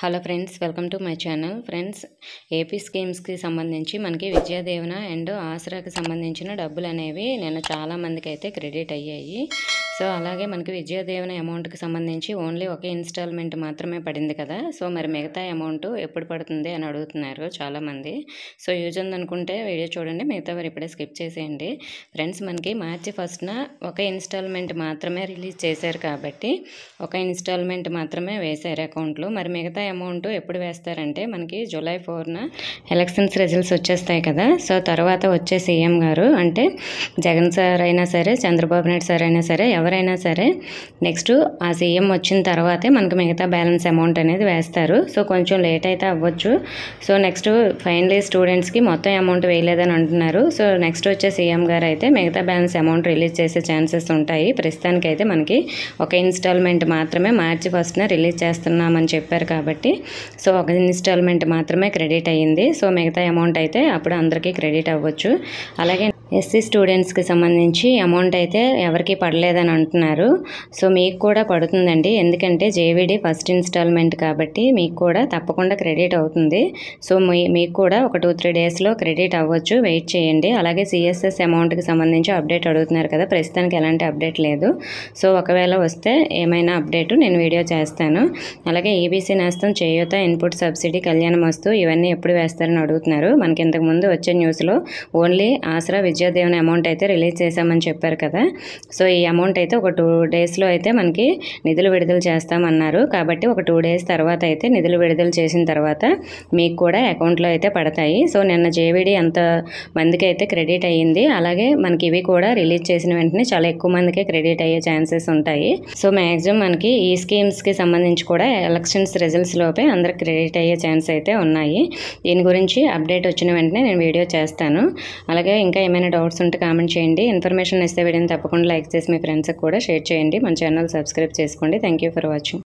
hello friends welcome to my channel friends AP స్కీమ్స్కి సంబంధించి మనకి విద్యాదేవన అండ్ ఆసరాకి సంబంధించిన డబ్బులు అనేవి నిన్న చాలా మందికి అయితే క్రెడిట్ అయ్యాయి సో అలాగే మనకి విద్యాదేవన అమౌంట్కి సంబంధించి ఓన్లీ ఒక ఇన్స్టాల్మెంట్ మాత్రమే పడింది కదా సో మరి మిగతా అమౌంట్ ఎప్పుడు పడుతుంది అని అడుగుతున్నారు చాలామంది సో యూజ్ ఉందనుకుంటే వీడియో చూడండి మిగతా వారు ఇప్పుడే స్కిప్ చేసేయండి ఫ్రెండ్స్ మనకి మార్చి ఫస్ట్న ఒక ఇన్స్టాల్మెంట్ మాత్రమే రిలీజ్ చేశారు కాబట్టి ఒక ఇన్స్టాల్మెంట్ మాత్రమే వేశారు అకౌంట్లో మరి మిగతా అమౌంట్ ఎప్పుడు వేస్తారంటే మనకి జూలై ఫోర్న ఎలక్షన్స్ రిజల్ట్స్ వచ్చేస్తాయి కదా సో తర్వాత వచ్చే సీఎం గారు అంటే జగన్ సార్ అయినా సరే చంద్రబాబు నాయుడు సార్ అయినా సరే ఎవరైనా సరే నెక్స్ట్ ఆ సీఎం వచ్చిన తర్వాతే మనకి మిగతా బ్యాలెన్స్ అమౌంట్ అనేది వేస్తారు సో కొంచెం లేట్ అయితే అవ్వచ్చు సో నెక్స్ట్ ఫైనలీ స్టూడెంట్స్కి మొత్తం అమౌంట్ వేయలేదని అంటున్నారు సో నెక్స్ట్ వచ్చే సీఎం గారు అయితే మిగతా బ్యాలెన్స్ అమౌంట్ రిలీజ్ చేసే ఛాన్సెస్ ఉంటాయి ప్రస్తుతానికి అయితే మనకి ఒక ఇన్స్టాల్మెంట్ మాత్రమే మార్చి ఫస్ట్న రిలీజ్ చేస్తున్నామని చెప్పారు కాబట్టి సో ఒక ఇన్స్టాల్మెంట్ మాత్రమే క్రెడిట్ అయ్యింది సో మిగతా అమౌంట్ అయితే అప్పుడు అందరికీ క్రెడిట్ అవ్వచ్చు అలాగే ఎస్సీ స్టూడెంట్స్కి సంబంధించి అమౌంట్ అయితే ఎవరికి పడలేదని అంటున్నారు సో మీకు కూడా పడుతుందండి ఎందుకంటే జేవిడి ఫస్ట్ ఇన్స్టాల్మెంట్ కాబట్టి మీకు కూడా తప్పకుండా క్రెడిట్ అవుతుంది సో మీ మీకు కూడా ఒక టూ త్రీ డేస్లో క్రెడిట్ అవ్వచ్చు వెయిట్ చేయండి అలాగే సిఎస్ఎస్ అమౌంట్కి సంబంధించి అప్డేట్ అడుగుతున్నారు కదా ప్రస్తుతానికి ఎలాంటి అప్డేట్ లేదు సో ఒకవేళ వస్తే ఏమైనా అప్డేట్ నేను వీడియో చేస్తాను అలాగే ఈబీసీ నేస్తం చేయూత ఇన్పుట్ సబ్సిడీ కళ్యాణ మస్తు ఇవన్నీ ఎప్పుడు వేస్తారని అడుగుతున్నారు మనకి ఇంతకు ముందు వచ్చే న్యూస్లో ఓన్లీ ఆసరా విద్యాదేవన అమౌంట్ అయితే రిలీజ్ చేశామని చెప్పారు కదా సో ఈ అమౌంట్ అయితే ఒక టూ డేస్లో అయితే మనకి నిధులు విడుదల చేస్తామన్నారు కాబట్టి ఒక టూ డేస్ తర్వాత అయితే నిధులు విడుదల చేసిన తర్వాత మీకు కూడా అకౌంట్లో అయితే పడతాయి సో నిన్న జేవిడి అంత మందికి అయితే క్రెడిట్ అయ్యింది అలాగే మనకి ఇవి కూడా రిలీజ్ చేసిన వెంటనే చాలా ఎక్కువ మందికి క్రెడిట్ అయ్యే ఛాన్సెస్ ఉంటాయి సో మ్యాక్సిమం మనకి ఈ స్కీమ్స్కి సంబంధించి కూడా ఎలక్షన్స్ రిజల్ట్స్ లోపే అందరికి క్రెడిట్ అయ్యే ఛాన్స్ అయితే ఉన్నాయి దీని గురించి అప్డేట్ వచ్చిన వెంటనే నేను వీడియో చేస్తాను అలాగే ఇంకా ఏమైనా డౌట్స్ ఉంటే కామెంట్ చేయండి ఇన్ఫర్మేషన్ ఇస్తే వీడియోని తప్పకుండా లైక్ చేసి మీ ఫ్రెండ్స్కి కూడా షేర్ చేయండి మన ఛానల్ సబ్స్క్రైబ్ చేసుకోండి థ్యాంక్ యూ ఫర్ వాచింగ్